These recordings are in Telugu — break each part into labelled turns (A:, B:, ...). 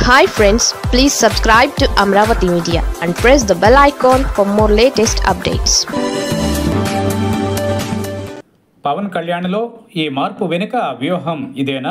A: hi friends please subscribe to Amaravati media and press the bell icon for more latest updates
B: Pavan కళ్యాణ్లో ఈ మార్పు వెనుక వ్యూహం ఇదేనా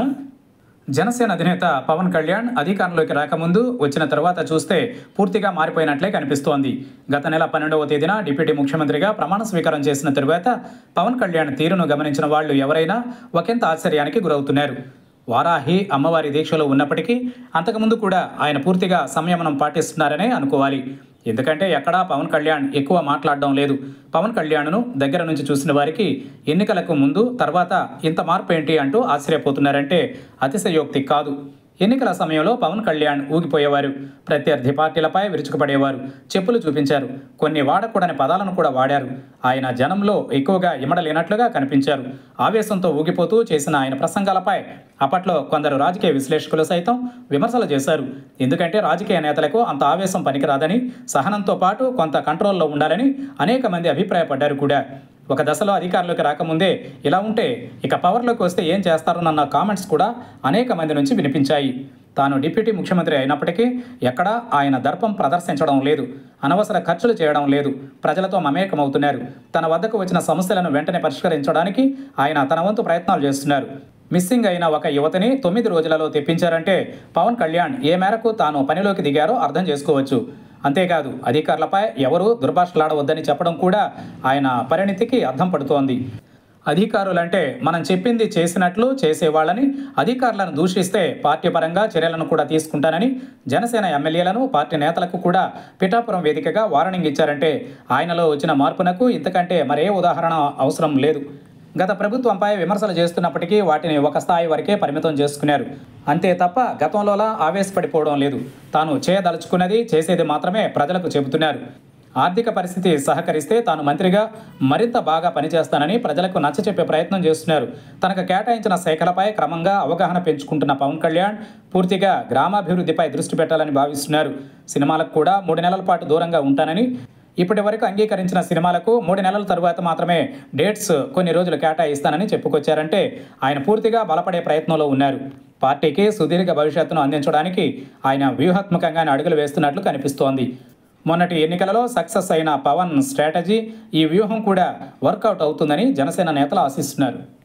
B: జనసేన అధినేత పవన్ కళ్యాణ్ అధికారంలోకి రాకముందు వచ్చిన తర్వాత చూస్తే పూర్తిగా మారిపోయినట్లే కనిపిస్తోంది గత నెల పన్నెండవ తేదీన డిప్యూటీ ముఖ్యమంత్రిగా ప్రమాణ స్వీకారం చేసిన తరువాత పవన్ కళ్యాణ్ తీరును గమనించిన వాళ్ళు ఎవరైనా ఒకంత ఆశ్చర్యానికి గురవుతున్నారు వారాహి అమ్మవారి దీక్షలో ఉన్నప్పటికీ అంతకుముందు కూడా ఆయన పూర్తిగా సంయమనం పాటిస్తున్నారనే అనుకోవాలి ఎందుకంటే ఎక్కడా పవన్ కళ్యాణ్ ఎక్కువ మాట్లాడడం లేదు పవన్ కళ్యాణ్ను దగ్గర నుంచి చూసిన వారికి ఎన్నికలకు ముందు తర్వాత ఇంత మార్పు ఏంటి అంటూ ఆశ్చర్యపోతున్నారంటే అతిశయోక్తి కాదు ఎన్నికల సమయంలో పవన్ కళ్యాణ్ ఊగిపోయేవారు ప్రత్యర్థి పార్టీలపై విరుచుకుపడేవారు చెప్పులు చూపించారు కొన్ని వాడకూడని పదాలను కూడా వాడారు ఆయన జనంలో ఎక్కువగా ఇమడలేనట్లుగా కనిపించారు ఆవేశంతో ఊగిపోతూ చేసిన ఆయన ప్రసంగాలపై అప్పట్లో కొందరు రాజకీయ విశ్లేషకులు సైతం విమర్శలు చేశారు ఎందుకంటే రాజకీయ నేతలకు అంత ఆవేశం పనికిరాదని సహనంతో పాటు కొంత కంట్రోల్లో ఉండాలని అనేక మంది అభిప్రాయపడ్డారు కూడా ఒక దశలో అధికారంలోకి రాకముందే ఇలా ఉంటే ఇక పవర్లోకి వస్తే ఏం చేస్తారోనన్న కామెంట్స్ కూడా అనేక మంది నుంచి వినిపించాయి తాను డిప్యూటీ ముఖ్యమంత్రి అయినప్పటికీ ఎక్కడా ఆయన దర్పం ప్రదర్శించడం లేదు అనవసర ఖర్చులు చేయడం లేదు ప్రజలతో మమేకమవుతున్నారు తన వద్దకు వచ్చిన సమస్యలను వెంటనే పరిష్కరించడానికి ఆయన తన వంతు ప్రయత్నాలు చేస్తున్నారు మిస్సింగ్ అయిన ఒక యువతిని తొమ్మిది రోజులలో తెప్పించారంటే పవన్ కళ్యాణ్ ఏ మేరకు తాను పనిలోకి దిగారో అర్థం చేసుకోవచ్చు అంతేకాదు అధికారులపై ఎవరూ దుర్భాషలాడవద్దని చెప్పడం కూడా ఆయన పరిణితికి అర్థం పడుతోంది అధికారులంటే మనం చెప్పింది చేసినట్లు చేసేవాళ్ళని అధికారులను దూషిస్తే పార్టీ పరంగా చర్యలను కూడా తీసుకుంటానని జనసేన ఎమ్మెల్యేలను పార్టీ నేతలకు కూడా పిఠాపురం వేదికగా వార్నింగ్ ఇచ్చారంటే ఆయనలో వచ్చిన మార్పునకు ఇంతకంటే మరే ఉదాహరణ అవసరం లేదు గత ప్రభుత్వంపై విమర్శలు చేస్తున్నప్పటికీ వాటిని ఒక స్థాయి వరకే పరిమితం చేసుకున్నారు అంతే తప్ప గతంలోలా ఆవేశపడిపోవడం లేదు తాను చేయదలుచుకున్నది చేసేది మాత్రమే ప్రజలకు చెబుతున్నారు ఆర్థిక పరిస్థితి సహకరిస్తే తాను మంత్రిగా మరింత బాగా పనిచేస్తానని ప్రజలకు నచ్చచెప్పే ప్రయత్నం చేస్తున్నారు తనకు కేటాయించిన శాఖలపై క్రమంగా అవగాహన పెంచుకుంటున్న పవన్ కళ్యాణ్ పూర్తిగా గ్రామాభివృద్ధిపై దృష్టి పెట్టాలని భావిస్తున్నారు సినిమాలకు కూడా మూడు నెలల పాటు దూరంగా ఉంటానని ఇప్పటి వరకు అంగీకరించిన సినిమాలకు మూడు నెలల తరువాత మాత్రమే డేట్స్ కొన్ని రోజులు కేటాయిస్తానని చెప్పుకొచ్చారంటే ఆయన పూర్తిగా బలపడే ప్రయత్నంలో ఉన్నారు పార్టీకి సుదీర్ఘ భవిష్యత్తును అందించడానికి ఆయన వ్యూహాత్మకంగానే అడుగులు వేస్తున్నట్లు కనిపిస్తోంది మొన్నటి ఎన్నికలలో సక్సెస్ అయిన పవన్ స్ట్రాటజీ ఈ వ్యూహం కూడా వర్కౌట్ అవుతుందని జనసేన నేతలు ఆశిస్తున్నారు